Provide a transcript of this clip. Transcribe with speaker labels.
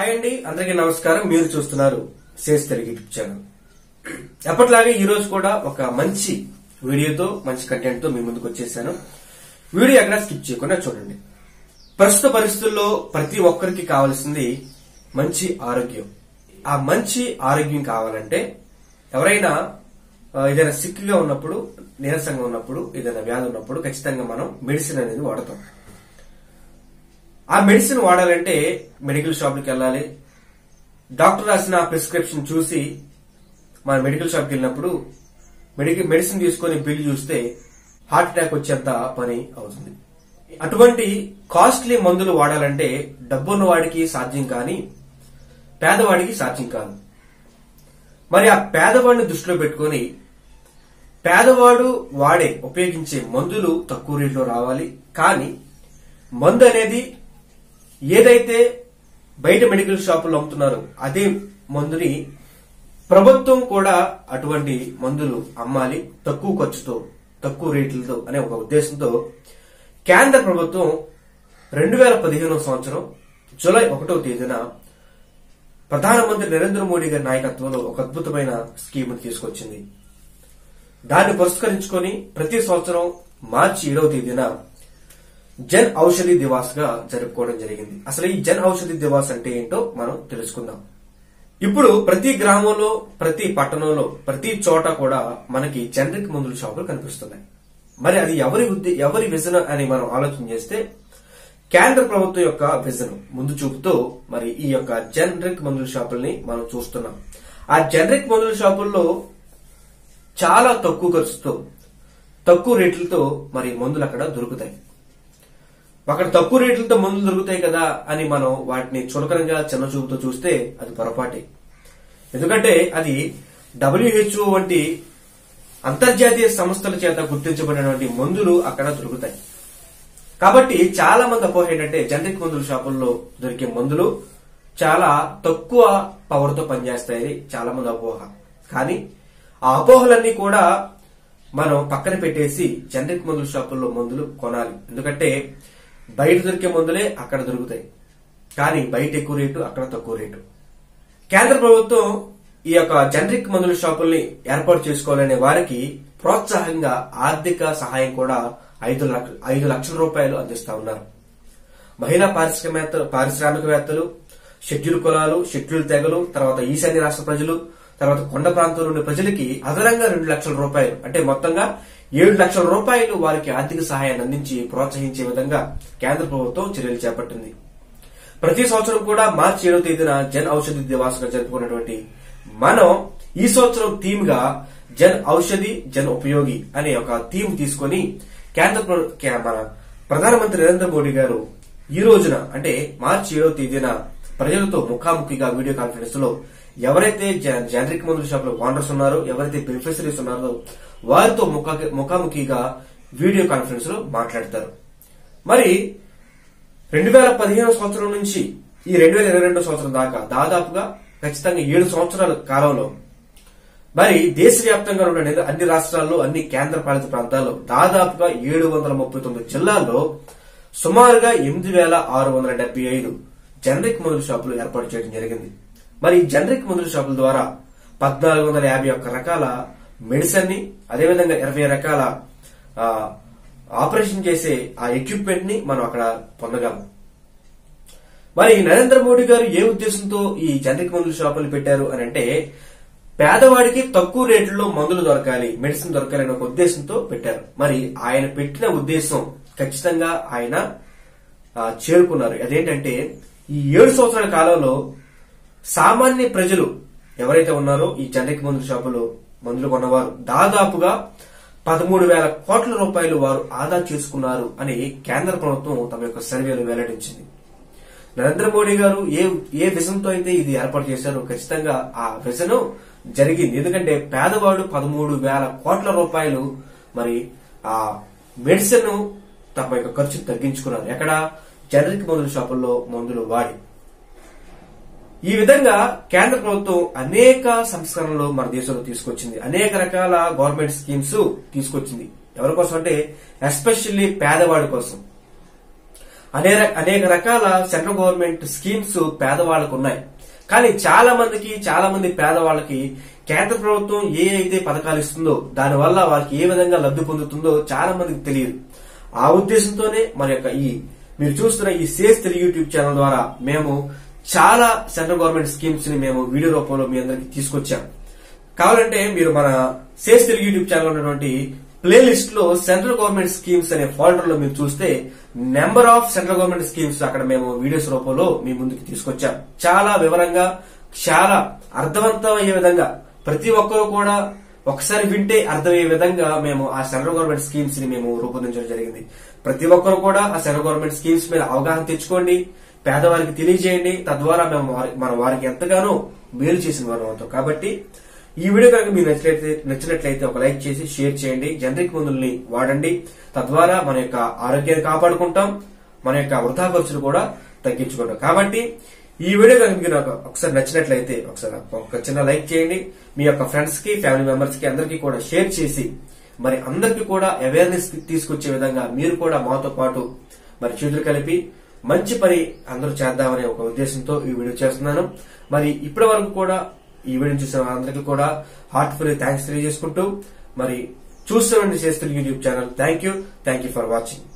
Speaker 1: hi అండి అందరికీ నమస్కారం మీరు చూస్తున్నారు సేస్ తెలుగు యూట్యూబ్ ఛానల్ ఎప్పటిలాగే ఈ రోజు కూడా ఒక మంచి వీడియోతో మంచి కంటెంట్ తో మీ ముందుకు వచ్చేసాను వీడియో ఎక్కడ స్కిప్ చేయకుండా చూడండి ప్రస్తుత పరిస్థితుల్లో ప్రతి ఒక్కరికి కావాల్సింది మంచి ఆరోగ్యం ఆ మంచి ఆరోగ్యం కావాలంటే ఎవరైనా ఆ, ఏదైనా సిక్ గా ఉన్నప్పుడు నీరసంగా ఉన్నప్పుడు ఏదైనా వ్యాధి ఉన్నప్పుడు ఖచ్చితంగా మనం మెడిసిన్ అనేది వాడతాం ఆ మెడిసిన్ వాడాలంటే మెడికల్ షాప్కి వెళ్ళాలి డాక్టర్ రాసిన ప్రిస్క్రిప్షన్ చూసి మన మెడికల్ షాప్కి వెళ్ళినప్పుడు మెడికల్ మెడిసిన్ తీసుకొని బిల్ చూస్తే హార్ట్ అటాక్ వచ్చేంత పని అవుతుంది అటువంటి కాస్ట్లీ మందులు వాడాలంటే డబ్బున్న వాడికి సాధ్యం కాని పేదవాడికి సాధ్యం కాదు మరి ఆ పేదవాడిని దృష్టిలో పెట్టుకొని పేదవాడు వాడే ఉపయోగించే మందులు తక్కువ రేట్లో రావాలి కానీ మందు అనేది ఏదైతే బయట మెడికల్ షాపుల్లో అమ్ముతున్నారో అదే మందుని ప్రభుత్వం కూడా అటువంటి మందులు అమ్మాలి తక్కువ ఖర్చుతో తక్కువ రేట్లతో అనే ఒక ఉద్దేశంతో కేంద్ర ప్రభుత్వం రెండు వేల పదిహేనవ సంవత్సరం జూలై ఒకటవ తేదీన ప్రధానమంత్రి నరేంద్ర మోడీ గారి నాయకత్వంలో ఒక అద్భుతమైన స్కీమ్ తీసుకొచ్చింది దాన్ని పురస్కరించుకొని ప్రతి సంవత్సరం మార్చి ఏడవ తేదీన జన్ ఔషధి దివాస్ గా జరుపుకోవడం జరిగింది అసలు ఈ జన్ ఔషధి దివాస్ అంటే ఏంటో మనం తెలుసుకుందాం ఇప్పుడు ప్రతి గ్రామంలో ప్రతి పట్టణంలో ప్రతి చోట కూడా మనకి జనరిక్ మందుల షాపులు కనిపిస్తున్నాయి మరి అది ఎవరి ఉద్దే ఎవరి విజన్ అని మనం ఆలోచన చేస్తే కేంద్ర ప్రభుత్వం యొక్క విజన్ ముందు చూపుతో మరి ఈ యొక్క జనరిక్ మందుల షాపుల్ని మనం చూస్తున్నాం ఆ జనరిక్ మందుల షాపుల్లో చాలా తక్కువ ఖర్చుతో తక్కువ రేట్లతో మరి మందులు అక్కడ దొరుకుతాయి అక్కడ తక్కువ రేట్లతో మందులు దొరుకుతాయి కదా అని మనం వాటిని చులకనంగా చిన్న చూపుతో చూస్తే అది పొరపాటే ఎందుకంటే అది డబ్ల్యూహెచ్ఓ వంటి అంతర్జాతీయ సంస్థల చేత గుర్తించబడినటువంటి మందులు అక్కడ దొరుకుతాయి కాబట్టి చాలా మంది అపోహ ఏంటంటే జనరిక్ మందుల షాపుల్లో దొరికే మందులు చాలా తక్కువ పవర్ తో పనిచేస్తాయని చాలా మంది అపోహ కానీ ఆ అపోహలన్నీ కూడా మనం పక్కన పెట్టేసి జనరిక్ మందుల షాపుల్లో మందులు కొనాలి ఎందుకంటే బయట దొరికే మందులే అక్కడ దొరుకుతాయి కానీ బయట ఎక్కువ రేటు అక్కడ తక్కువ రేటు కేంద్ర ప్రభుత్వం ఈ యొక్క జనరిక్ మందుల షాపుల్ని ఏర్పాటు చేసుకోవాలనే వారికి ప్రోత్సాహంగా ఆర్థిక సహాయం కూడా ఐదు లక్ష ఐదు లక్షల రూపాయలు అందిస్తా ఉన్నారు మహిళా పారిశ్రామిక పారిశ్రామికవేత్తలు షెడ్యూల్ కులాలు షెడ్యూల్ తెగలు తర్వాత ఈశాన్య రాష్ట్ర ప్రజలు తర్వాత కొండ ప్రాంతంలో ఉండే ప్రజలకి అదనంగా రెండు లక్షల రూపాయలు అంటే మొత్తంగా ఏడు లక్షల రూపాయలు వారికి ఆర్థిక సహాయాన్ని అందించి ప్రోత్సహించే విధంగా కేంద్ర ప్రభుత్వం చర్యలు చేపట్టింది ప్రతి సంవత్సరం కూడా మార్చి ఏడవ తేదీన జన్ ఔషధి దివాస్ గా జరుపుకున్నటువంటి మనం ఈ సంవత్సరం థీమ్ గా జన్ ఔషధి జన్ ఉపయోగి అనే ఒక థీమ్ తీసుకొని కేంద్ర ప్ర- కే- మన ప్రధానమంత్రి నరేంద్ర మోడీ గారు ఈ రోజున అంటే మార్చి ఏడవ తేదీన ప్రజలతో ముఖాముఖిగా వీడియో కాన్ఫరెన్స్ లో ఎవరైతే జ- జనరిక్ మందుల షాపులో ఓనర్స్ ఉన్నారో ఎవరైతే బెనిఫిషరీస్ ఉన్నారో వారితో ముఖా- ముఖాముఖిగా వీడియో కాన్ఫరెన్స్ లో మాట్లాడతారు మరి రెండు వేల పదిహేను సంవత్సరం నుంచి ఈ రెండు వేల ఇరవై రెండు సంవత్సరం దాకా దాదాపుగా ఖచ్చితంగా ఏడు సంవత్సరాల కాలంలో మరి దేశవ్యాప్తంగా ఉన్న అన్ని రాష్ట్రాల్లో అన్ని కేంద్ర పాలిత ప్రాంతాల్లో దాదాపుగా ఏడు వందల ముప్పై తొమ్మిది జిల్లాల్లో సుమారుగా ఎనిమిది వేల ఆరు వందల డెబ్బై ఐదు జనరిక్ మందుల షాపులు ఏర్పాటు చేయడం జరిగింది మరి ఈ జనరిక్ మందుల షాపుల ద్వారా పద్నాలుగు వందల యాభై ఒక్క రకాల మెడిసిన్ ని అదేవిధంగా ఇరవై రకాల ఆ, ఆపరేషన్ చేసే ఆ ఎక్విప్మెంట్ ని మనం అక్కడ పొందగలం మరి నరేంద్ర మోడీ గారు ఏ ఉద్దేశంతో ఈ జనరిక్ మందుల షాపులు పెట్టారు అని అంటే పేదవాడికి తక్కువ రేట్లలో మందులు దొరకాలి మెడిసిన్ దొరకాలి అనే ఒక ఉద్దేశంతో పెట్టారు మరి ఆయన పెట్టిన ఉద్దేశం ఖచ్చితంగా ఆయన ఆ, చేరుకున్నారు అదేంటంటే ఈ ఏడు సంవత్సరాల కాలంలో సామాన్య ప్రజలు ఎవరైతే ఉన్నారో ఈ జనరిక్ మందుల షాపులో మందులు కొన్నవారు దాదాపుగా పదమూడు వేల కోట్ల రూపాయలు వారు ఆదా చేసుకున్నారు అని కేంద్ర ప్రభుత్వం తమ యొక్క సర్వేలో వెల్లడించింది నరేంద్ర మోడీ గారు ఏ ఏ విజన్ తో అయితే ఇది ఏర్పాటు చేశారో ఖచ్చితంగా ఆ విజన్ జరిగింది ఎందుకంటే పేదవాడు పదమూడు వేల కోట్ల రూపాయలు మరి ఆ మెడిసిన్ తమ యొక్క ఖర్చు తగ్గించుకున్నారు ఎక్కడ జనరిక్ మందుల షాపుల్లో మందులు వాడి ఈ విధంగా కేంద్ర ప్రభుత్వం అనేక సంస్కరణలు మన దేశంలో తీసుకొచ్చింది అనేక రకాల గవర్నమెంట్ స్కీమ్స్ తీసుకొచ్చింది ఎవరి కోసం అంటే ఎస్పెషల్లీ పేదవాడి కోసం అనేక అనేక రకాల సెంట్రల్ గవర్నమెంట్ స్కీమ్స్ పేదవాళ్ళకు ఉన్నాయి కానీ చాలా మందికి చాలా మంది పేదవాళ్ళకి కేంద్ర ప్రభుత్వం ఏ అయితే పథకాలు ఇస్తుందో దానివల్ల వాళ్ళకి ఏ విధంగా లబ్ధి పొందుతుందో చాలా మందికి తెలియదు ఆ ఉద్దేశంతోనే మన యొక్క ఈ మీరు చూస్తున్న ఈ సేస్ తెలుగు యూట్యూబ్ ఛానల్ ద్వారా మేము చాలా సెంట్రల్ గవర్నమెంట్ స్కీమ్స్ ని మేము వీడియో రూపంలో మీ అందరికి తీసుకొచ్చాం కావాలంటే మీరు మన సేస్ తెలుగు యూట్యూబ్ ఛానల్ ఉన్నటువంటి ప్లేలిస్ట్ లో సెంట్రల్ గవర్నమెంట్ స్కీమ్స్ అనే ఫోల్డర్ లో మీరు చూస్తే number of central government schemes అక్కడ మేము వీడియోస్ రూపంలో మీ ముందుకు తీసుకొచ్చాం చాలా వివరంగా చాలా అర్థవంతమయ్యే విధంగా ప్రతి ఒక్కరూ కూడా ఒకసారి వింటే అర్థమయ్యే విధంగా మేము ఆ సెంట్రల్ గవర్నమెంట్ స్కీమ్స్ ని మేము రూపొందించడం జరిగింది ప్రతి ఒక్కరు కూడా ఆ సెంట్రల్ గవర్నమెంట్ స్కీమ్స్ మీద అవగాహన తెచ్చుకోండి పేదవారికి తెలియజేయండి తద్వారా మేము వారి- మన వారికి ఎంతగానో మేలు చేసిన వారు అవుతాం కాబట్టి ఈ వీడియో కనుక మీకు నచ్చినట్లయితే నచ్చినట్లయితే ఒక లైక్ చేసి షేర్ చేయండి జనరిక్ మందుల్ని వాడండి తద్వారా మన యొక్క ఆరోగ్యాన్ని కాపాడుకుంటాం మన యొక్క వృధా ఖర్చులు కూడా తగ్గించుకుంటాం కాబట్టి ఈ వీడియో కనుక మీకు నాకు ఒకసారి నచ్చినట్లయితే ఒకసారి ఒక చిన్న లైక్ చేయండి మీ యొక్క ఫ్రెండ్స్ కి ఫ్యామిలీ మెంబర్స్ కి అందరికీ కూడా షేర్ చేసి మరి అందరికీ కూడా అవేర్నెస్ తీసుకొచ్చే విధంగా మీరు కూడా మాతో పాటు మరి చేతులు కలిపి మంచి పని అందరూ చేద్దామనే ఒక ఉద్దేశంతో ఈ వీడియో చేస్తున్నాను మరి ఇప్పటి వరకు కూడా ఈ వీడియో చూసిన అందరికీ కూడా హార్ట్ఫుల్ థ్యాంక్స్ తెలియజేసుకుంటూ మరి చూస్తున్న చేస్తున్న YouTube channel thank you thank you for watching